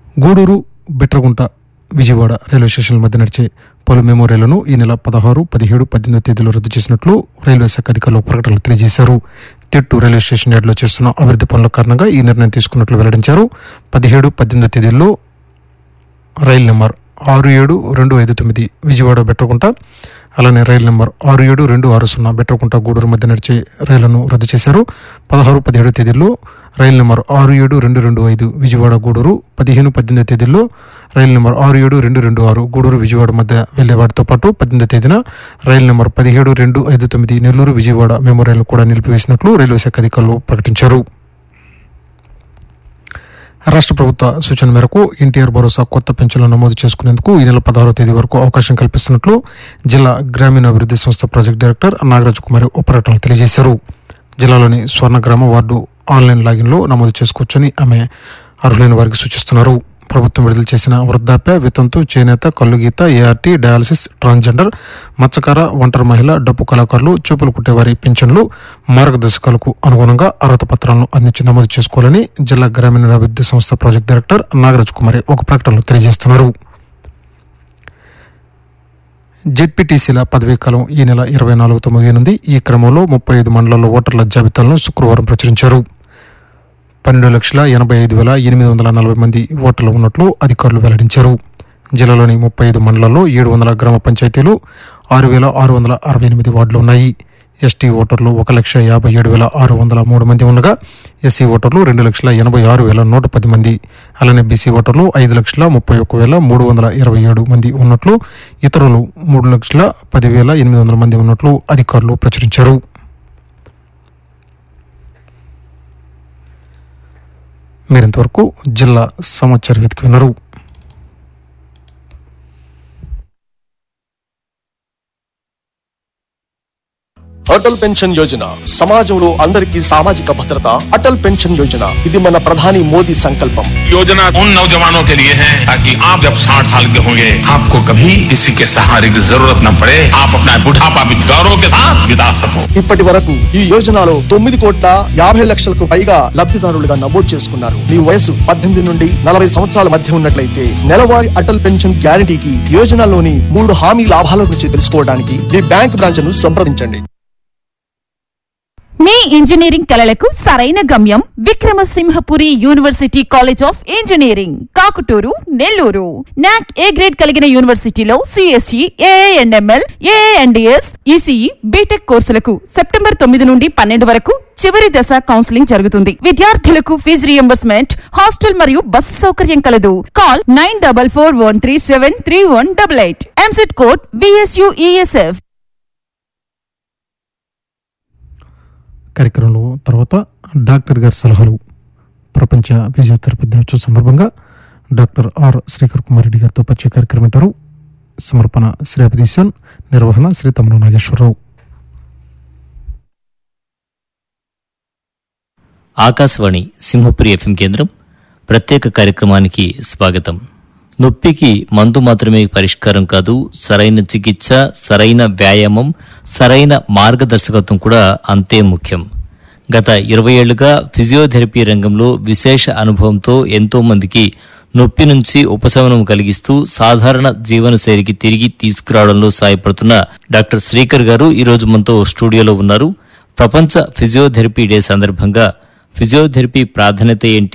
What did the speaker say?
Gudur Bitragunta Vijayawada railway స్టేషన్ల మధ్య నడిచే పలు మెమో రైళ్లను ఈ నెల పదహారు పదిహేడు పద్దెనిమిది తేదీలో రద్దు చేసినట్లు రైల్వే శాఖ అధికారులు ఒక ప్రకటనలో తెలియజేశారు తిట్టు రైల్వే స్టేషన్ యార్డులో చేస్తున్న అభివృద్ధి పనుల కారణంగా ఈ నిర్ణయం తీసుకున్నట్లు వెల్లడించారు పదిహేడు పద్దెనిమిది తేదీల్లో రైలు నెంబర్ ఆరు ఏడు రెండు ఐదు తొమ్మిది విజయవాడ బెట్టకుంట అలానే రైలు నెంబర్ ఆరు ఏడు రెండు ఆరు సున్నా బెట్టకుంట గూడూరు మధ్య నడిచే రైళ్లను రద్దు చేశారు పదహారు పదిహేడు తేదీల్లో రైలు నెంబర్ ఆరు ఏడు రెండు రెండు ఐదు విజయవాడ గూడూరు పదిహేను పద్దెనిమిది తేదీల్లో రైలు నెంబర్ ఆరు ఏడు రెండు రెండు ఆరు గూడూరు విజయవాడ మధ్య వెళ్లే వాటితో పాటు పద్దెనిమిది తేదీన రైలు నెంబర్ పదిహేడు రెండు ఐదు తొమ్మిది నెల్లూరు విజయవాడ మెమో రైలు కూడా నిలిపివేసినట్లు రైల్వే శాఖ అధికారులు ప్రకటించారు రాష్ట్ర ప్రభుత్వ సూచన మేరకు ఎన్టీఆర్ భరోసా కొత్త పెన్షన్లు నమోదు చేసుకునేందుకు ఈ నెల పదహారో తేదీ వరకు అవకాశం కల్పిస్తున్నట్లు జిల్లా గ్రామీణాభివృద్ధి సంస్థ ప్రాజెక్ట్ డైరెక్టర్ నాగరాజ్ కుమారి ఒక ప్రకటనలో తెలియజేశారు జిల్లాలోని స్వర్ణగ్రామ వార్డు ఆన్లైన్ లాగిన్లో నమోదు చేసుకోవచ్చని ఆమె అర్హులైన వారికి సూచిస్తున్నారు ప్రభుత్వం విడుదల చేసిన వృద్ధాప్య వితంతు చేనేత కల్లుగీత ఏఆర్టీ డయాలసిస్ ట్రాన్స్జెండర్ మత్స్యకార ఒంటరి మహిళ డప్పు కళాకారులు చూపులు కుట్టేవారి పింఛన్లు మార్గదర్శకాలకు అనుగుణంగా అర్హత పత్రాలను అందించి నమోదు చేసుకోవాలని జిల్లా గ్రామీణాభివృద్ధి సంస్థ ప్రాజెక్ట్ డైరెక్టర్ నాగరాజ్ కుమారి ఒక ప్రకటనలో తెలియజేస్తున్నారు జెడ్పీటీసీల పదవీకాలం ఈ నెల ఇరవై నాలుగుతో ముగియనుంది ఈ క్రమంలో ముప్పై ఐదు మండలాల్లో ఓటర్ల జాబితాలను శుక్రవారం ప్రచురించారు పన్నెండు లక్షల ఎనభై ఐదు వేల ఎనిమిది వందల నలభై మంది ఓటర్లు ఉన్నట్లు అధికారులు వెల్లడించారు జిల్లాలోని ముప్పై ఐదు మండలాల్లో ఏడు వందల గ్రామ పంచాయతీలు ఆరు వేల ఆరు వందల అరవై ఎనిమిది వార్డులు ఉన్నాయి ఎస్టీ ఓటర్లు ఒక లక్ష యాభై ఏడు వేల ఆరు వందల మూడు మంది ఉండగా ఎస్సీ ఓటర్లు రెండు లక్షల ఎనభై ఆరు వేల నూట పది మంది అలానే బీసీ ఓటర్లు ఐదు లక్షల ముప్పై ఒక్క వేల మూడు వందల ఇరవై ఏడు మంది ఉన్నట్లు ఇతరులు మూడు లక్షల పది వేల ఎనిమిది వందల మంది ఉన్నట్లు అధికారులు ప్రచురించారు మీరింతవరకు జిల్లా సమాచార వేదిక విన్నారు అటల్ పెన్షన్ యోజన సమాజంలో అందరికీ సామాజిక భద్రత అటల్ పెన్షన్ యోజన ఇది మన ప్రధాని మోదీ సంకల్పం योजना उन नौजवानों के लिए है ताकि आप जब 60 साल के होंगे आपको कभी किसी के सहारे की जरूरत न पड़े आप अपना बुढ़ापा भी गौरव के साथ बिता सको ఇప్పటి వరకు ఈ యోజనలో తొమ్మిది కోట్ల యాభై లక్షలకు పైగా లబ్ధిదారులుగా నమోదు చేసుకున్నారు మీ వయసు పద్దెనిమిది నుండి నలభై సంవత్సరాల మధ్య ఉన్నట్లయితే నెలవారీ అటల్ పెన్షన్ గ్యారంటీకి యోజనలోని మూడు హామీ లాభాల గురించి తెలుసుకోవడానికి మీ బ్యాంక్ బ్రాంచ్ ను సంప్రదించండి మీ ఇంజనీరింగ్ కలలకు సరైన గమ్యం Vikramasimhapuri university college of engineering Kakuturu Nellore NAAC A grade కలిగిన యూనివర్సిటీలో CSE AIML AIDS ECE BTech కోర్సులకు సెప్టెంబర్ తొమ్మిది నుండి పన్నెండు వరకు చివరి దశ కౌన్సిలింగ్ జరుగుతుంది విద్యార్థులకు ఫీజు రియంబర్స్మెంట్ హాస్టల్ మరియు బస్సు సౌకర్యం కలదు call nine double four one three seven three one double eight EAMCET code VSUESF కార్యక్రమంలో తర్వాత డాక్టర్ గారి సలహాలు ప్రపంచ ఫిజియోథెరపీ దినోత్సవం సందర్భంగా డాక్టర్ ఆర్ శ్రీకర్ కుమార్ రెడ్డి గారితో పరిచయ కార్యక్రమం వింటారు సమర్పణ శ్రీ అభిదీశన్ నిర్వహణ శ్రీ తమ్ముడు నాగేశ్వరరావు ఆకాశవాణి సింహపురి ఎఫ్ఎం కేంద్రం ప్రత్యేక కార్యక్రమానికి స్వాగతం నొప్పికి మందు మాత్రమే పరిష్కారం కాదు సరైన చికిత్స సరైన వ్యాయామం సరైన మార్గదర్శకత్వం కూడా అంతే ముఖ్యం గత ఇరవై ఏళ్లుగా ఫిజియోథెరపీ రంగంలో విశేష అనుభవంతో ఎంతో మందికి నొప్పి నుంచి ఉపశమనం కలిగిస్తూ సాధారణ జీవనశైలికి తిరిగి తీసుకురావడంలో సాయపడుతున్న డాక్టర్ శ్రీకర్ గారు ఈ రోజు మనతో స్టూడియోలో ఉన్నారు ప్రపంచ ఫిజియోథెరపీ డే సందర్భంగా ఫిజియోథెరపీ ప్రాధాన్యత ఏంటి